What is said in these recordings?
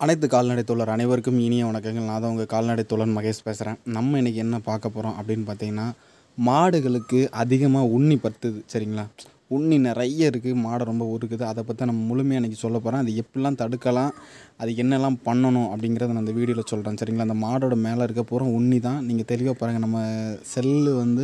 அனைத்து கால்நடை தோழர் அனைவருக்கும் இனிய வணக்கங்கள் நான் தான் உங்கள் கால்நடை தோழன் மகேஷ் பேசுகிறேன் நம்ம இன்றைக்கி என்ன பார்க்க போகிறோம் அப்படின்னு பார்த்தீங்கன்னா மாடுகளுக்கு அதிகமாக உண்ணி பத்துது சரிங்களா உண்ணி நிறைய இருக்குது மாடு ரொம்ப உருக்குது அதை பற்றி நம்ம முழுமையாக இன்றைக்கி சொல்ல போகிறேன் அது எப்படிலாம் தடுக்கலாம் அது என்னெல்லாம் பண்ணணும் அப்படிங்கிறத நான் இந்த வீடியோவில் சொல்கிறேன் சரிங்களா அந்த மாடோட மேலே இருக்க பூரா உண்ணி தான் நீங்கள் தெளிவாக பாருங்கள் நம்ம செல்லு வந்து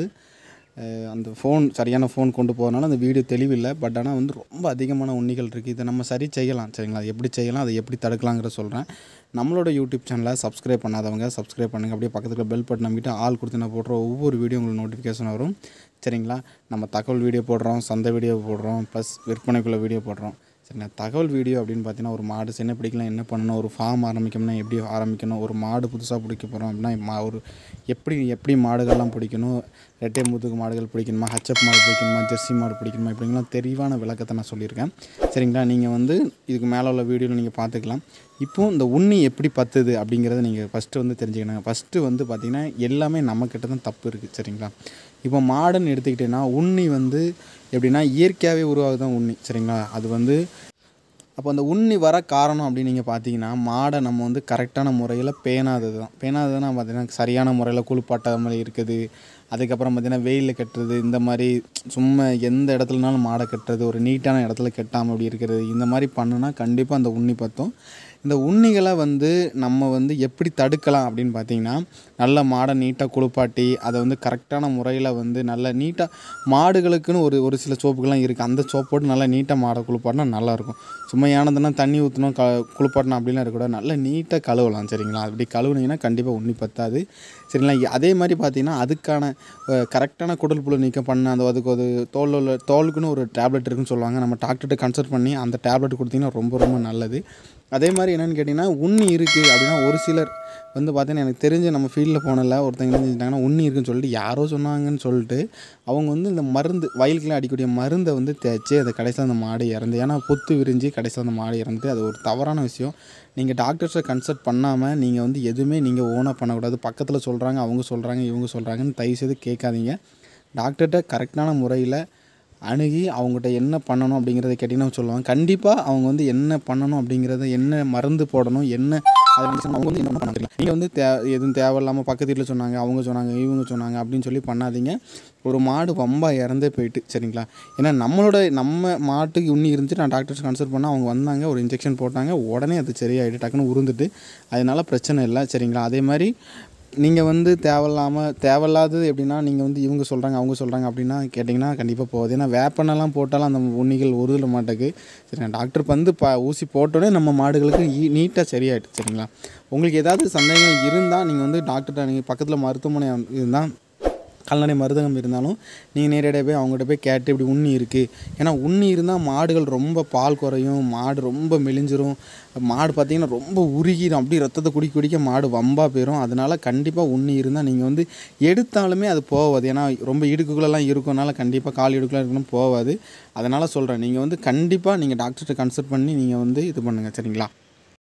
அஹ் அந்த ஃபோன் சரியான ஃபோன் கொண்டு போகிறனால அந்த வீடியோ தெளிவில்லை பட் ஆனால் வந்து ரொம்ப அதிகமான உண்ணிகள் இருக்குது இதை நம்ம சரி செய்யலாம் சரிங்களா அது எப்படி செய்யலாம் அதை எப்படி தடுக்கலாங்கிற சொல்கிறேன் நம்மளோட யூடியூப் சேனலை சப்ஸ்கிரைப் பண்ணாதவங்க சப்ஸ்கிரைப் பண்ணுங்கள் அப்படியே பக்கத்தில் பெல் பட்டன் நம்பிட்டு ஆள் கொடுத்து நான் போடுற ஒவ்வொரு வீடியோ உங்களுக்கு நோட்டிஃபிகேஷன் வரும் சரிங்களா நம்ம தகவல் வீடியோ போடுறோம் சந்தை வீடியோ போடுறோம் ப்ளஸ் விற்பனைக்குள்ள வீடியோ போடுறோம் சரிங்களா தகவல் வீடியோ அப்படின்னு பார்த்தீங்கன்னா ஒரு மாடு சின்ன பிடிக்கலாம் என்ன பண்ணணும் ஒரு ஃபார்ம் ஆரம்பிக்கணும்னா எப்படி ஆரம்பிக்கணும் ஒரு மாடு புதுசாக பிடிக்க போகிறோம் அப்படின்னா மா ஒரு எப்படி எப்படி மாடுகள்லாம் பிடிக்கணும் ரெட்டை முதுகு மாடுகள் பிடிக்கணுமா ஹச்சப் மாடு பிடிக்கணுமா ஜெர்சி மாடு பிடிக்கணுமா இப்படிங்கலாம் தெளிவான விளக்கத்தை நான் சொல்லியிருக்கேன் சரிங்களா நீங்கள் வந்து இதுக்கு மேலே உள்ள வீடியோவில் நீங்கள் பார்த்துக்கலாம் இப்போது இந்த உண்ணி எப்படி பத்துது அப்படிங்கிறத நீங்கள் ஃபஸ்ட்டு வந்து தெரிஞ்சுக்கணும் ஃபஸ்ட்டு வந்து பார்த்திங்கன்னா எல்லாமே நம்மக்கிட்ட தான் தப்பு இருக்குது சரிங்களா இப்போ மாடுன்னு எடுத்துக்கிட்டேன்னா உண்ணி வந்து எப்படின்னா இயற்கையாகவே உருவாகுதான் உண்ணி சரிங்களா அது வந்து அப்போ அந்த உண்ணி வர காரணம் அப்படின்னு நீங்கள் பார்த்தீங்கன்னா மாடை நம்ம வந்து கரெக்டான முறையில் பேணாதது தான் பேணாததுன்னா பார்த்தீங்கன்னா சரியான முறையில் குளிப்பாட்டாத மாதிரி இருக்குது அதுக்கப்புறம் பார்த்தீங்கன்னா வெயிலில் கட்டுறது இந்த மாதிரி சும்மா எந்த இடத்துலனாலும் மாடை கட்டுறது ஒரு நீட்டான இடத்துல கட்டாமல் அப்படி இருக்கிறது இந்த மாதிரி பண்ணுனா கண்டிப்பாக அந்த உண்ணி பற்றும் இந்த உண்ணிகளை வந்து நம்ம வந்து எப்படி தடுக்கலாம் அப்படின்னு பார்த்தீங்கன்னா நல்ல மாடை நீட்டாக குளிப்பாட்டி அதை வந்து கரெக்டான முறையில் வந்து நல்ல நீட்டாக மாடுகளுக்குன்னு ஒரு ஒரு சில சோப்புகள்லாம் இருக்குது அந்த சோப் போட்டு நல்லா நீட்டாக மாடை குளிப்பாட்டினா நல்லாயிருக்கும் சும்மா ஏனதுன்னா தண்ணி ஊற்றணும் க குளிப்பாட்டணும் அப்படிலாம் இருக்கக்கூடாது நல்லா நீட்டாக கழுவலாம் சரிங்களா அப்படி கழுவுனீங்கன்னா கண்டிப்பாக உண்ணி பத்தாது சரிங்களா இ- அதே மாதிரி பார்த்தீங்கன்னா அதுக்கான கரெக்டான குடல் புழு நீக்கம் பண்ண அந்த அதுக்கு ஒரு தோல் உள்ள தோலுக்குன்னு ஒரு டேப்லெட் இருக்குன்னு சொல்லுவாங்க நம்ம டாக்டர்கிட்ட கன்சல்ட் பண்ணி அந்த டேப்லெட் கொடுத்தீங்கன்னா ரொம்ப ரொம்ப நல்லது அதே மாதிரி என்னென்னு கேட்டிங்கன்னா உண்ணி இருக்குது அப்படின்னா ஒரு சிலர் வந்து பார்த்தீங்கன்னா எனக்கு தெரிஞ்சு நம்ம ஃபீல்டில் போனல ஒருத்தங்க என்ன செஞ்சிட்டாங்கன்னா உண்ணி இருக்குன்னு சொல்லிட்டு யாரோ சொன்னாங்கன்னு சொல்லிட்டு அவங்க வந்து இந்த மருந்து வயலுக்குலாம் அடிக்கக்கூடிய மருந்தை வந்து தேய்ச்சி அதை கடைசியில் அந்த மாடு இறந்து ஏன்னா பொத்து விரிஞ்சு கடைசியில் அந்த மாடு இறந்து அது ஒரு தவறான விஷயம் நீங்கள் டாக்டர்ஸை கன்சல்ட் பண்ணாமல் நீங்கள் வந்து எதுவுமே நீங்கள் ஓனாக பண்ணக்கூடாது பக்கத்தில் சொல்கிறாங்க அவங்க சொல்கிறாங்க இவங்க சொல்கிறாங்கன்னு தயவுசெய்து கேட்காதீங்க டாக்டர்கிட்ட கரெக்டான முறையில் அணுகி அவங்ககிட்ட என்ன பண்ணணும் அப்படிங்கிறத கேட்டிங்கன்னா சொல்லுவாங்க கண்டிப்பாக அவங்க வந்து என்ன பண்ணணும் அப்படிங்கிறத என்ன மருந்து போடணும் என்ன அதை வந்து அவங்க வந்து என்ன பண்ண நீங்கள் வந்து தே எதுவும் தேவையில்லாமல் பக்கத்து வீட்டில் சொன்னாங்க அவங்க சொன்னாங்க இவங்க சொன்னாங்க அப்படின்னு சொல்லி பண்ணாதீங்க ஒரு மாடு வம்பா இறந்தே போயிட்டு சரிங்களா ஏன்னா நம்மளோட நம்ம மாட்டுக்கு உண்ணி இருந்துச்சு நான் டாக்டர்ஸ் கன்சல்ட் பண்ணால் அவங்க வந்தாங்க ஒரு இன்ஜெக்ஷன் போட்டாங்க உடனே அது சரியாயிட்டு டக்குன்னு உருந்துட்டு அதனால பிரச்சனை இல்லை சரிங்களா அதே மாதிரி நீங்கள் வந்து தேவையில்லாமல் தேவையில்லாதது எப்படின்னா நீங்கள் வந்து இவங்க சொல்கிறாங்க அவங்க சொல்கிறாங்க அப்படின்னா கேட்டிங்கன்னா கண்டிப்பாக போகுது ஏன்னா வேப்பனெல்லாம் போட்டாலும் அந்த உண்ணிகள் உருதல மாட்டேக்கு சரிங்களா டாக்டர் வந்து ப ஊசி போட்டோடனே நம்ம மாடுகளுக்கு ஈ நீட்டாக சரியாயிட்டு சரிங்களா உங்களுக்கு ஏதாவது சந்தேகங்கள் இருந்தால் நீங்கள் வந்து டாக்டர்கிட்ட நீங்கள் பக்கத்தில் மருத்துவமனை இருந்தால் கால்நடை மருந்தகம் இருந்தாலும் நீங்கள் நேரடியாக போய் அவங்ககிட்ட போய் கேட்டு இப்படி உண்ணி இருக்குது ஏன்னா உண்ணி இருந்தால் மாடுகள் ரொம்ப பால் குறையும் மாடு ரொம்ப மெலிஞ்சிரும் மாடு பார்த்தீங்கன்னா ரொம்ப உருகிடும் அப்படியே ரத்தத்தை குடிக்க குடிக்க மாடு வம்பாக போயிடும் அதனால் கண்டிப்பாக உண்ணி இருந்தால் நீங்கள் வந்து எடுத்தாலுமே அது போகாது ஏன்னா ரொம்ப இடுக்குகளெல்லாம் இருக்கனால கண்டிப்பாக கால் இடுக்குலாம் இருக்கணும் போகாது அதனால் சொல்கிறேன் நீங்கள் வந்து கண்டிப்பாக நீங்கள் டாக்டர்கிட்ட கன்சல்ட் பண்ணி நீங்கள் வந்து இது பண்ணுங்கள் சரிங்களா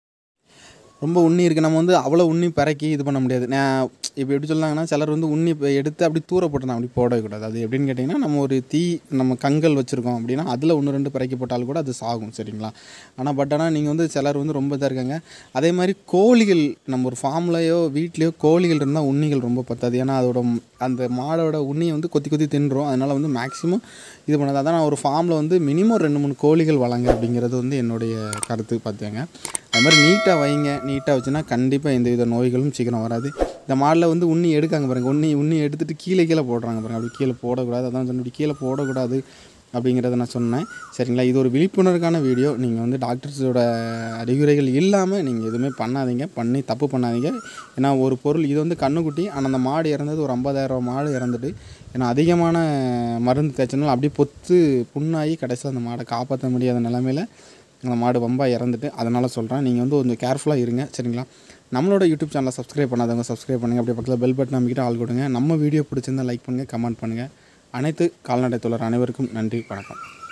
ரொம்ப உண்ணி இருக்குது நம்ம வந்து அவ்வளோ உண்ணி பிறக்கி இது பண்ண முடியாது நான் இப்போ எப்படி சொன்னாங்கன்னா சிலர் வந்து உண்ணி இப்போ எடுத்து அப்படி தூர போட்டு அப்படி போடக்கூடாது அது எப்படின்னு கேட்டிங்கன்னா நம்ம ஒரு தீ நம்ம கங்கல் வச்சுருக்கோம் அப்படின்னா அதில் ஒன்று ரெண்டு பிறக்கி போட்டாலும் கூட அது சாகும் சரிங்களா ஆனால் பட் ஆனால் நீங்கள் வந்து சிலர் வந்து ரொம்ப இதாக இருக்காங்க அதே மாதிரி கோழிகள் நம்ம ஒரு ஃபார்ம்லேயோ வீட்லேயோ கோழிகள் இருந்தால் உண்ணிகள் ரொம்ப பத்தாது ஏன்னா அதோட ம்- அந்த மாடோட உண்ணியை வந்து கொத்தி கொத்தி தின்றும் அதனால் வந்து மேக்ஸிமம் இது பண்ணாது அதான் நான் ஒரு ஃபார்மில் வந்து மினிமம் ரெண்டு மூணு கோழிகள் வளங்க அப்படிங்கிறது வந்து என்னுடைய கருத்து பார்த்துங்க அது மாதிரி நீட்டாக வைங்க நீட்டாக வச்சுன்னா கண்டிப்பாக எந்த வித நோய்களும் சீக்கிரம் வராது இந்த மாடில் வந்து உண்ணி எடுக்காங்க பாருங்கள் உண்ணி உண்ணி எடுத்துட்டு கீழே கீழே போடுறாங்க பாருங்கள் அப்படி கீழே போடக்கூடாது அதான் சொன்ன இப்படி கீழே போடக்கூடாது அப்படிங்கிறத நான் சொன்னேன் சரிங்களா இது ஒரு விழிப்புணர்வுக்கான வீடியோ நீங்கள் வந்து டாக்டர்ஸோட அறிகுறிகள் இல்லாமல் நீங்கள் எதுவுமே பண்ணாதீங்க பண்ணி தப்பு பண்ணாதீங்க ஏன்னா ஒரு பொருள் இது வந்து கண்ணுக்குட்டி ஆனால் அந்த மாடு இறந்தது ஒரு ஐம்பதாயிரம் மாடு இறந்துட்டு ஏன்னா அதிகமான மருந்து தேய்ச்சனால அப்படியே பொத்து புண்ணாகி கடைசியில் அந்த மாடை காப்பாற்ற முடியாத நிலமையில அந்த மாடு வம்பா இறந்துட்டு அதனால் சொல்கிறேன் நீங்கள் வந்து கொஞ்சம் கேர்ஃபுல்லாக இருங்க சரிங்களா நம்மளோட யூடியூப் சேனலை சப்ஸ்கிரைப் பண்ணாதவங்க சப்ஸ்கிரைப் பண்ணுங்கள் அப்படியே பக்கத்தில் பெல் பட்டன் அமைக்கிட்டு ஆள் கொடுங்க நம்ம வீடியோ பிடிச்சிருந்தா லைக் பண்ணுங்கள் கமெண்ட் பண்ணுங்கள் அனைத்து கால்நடை தொழிலர் அனைவருக்கும் நன்றி வணக்கம்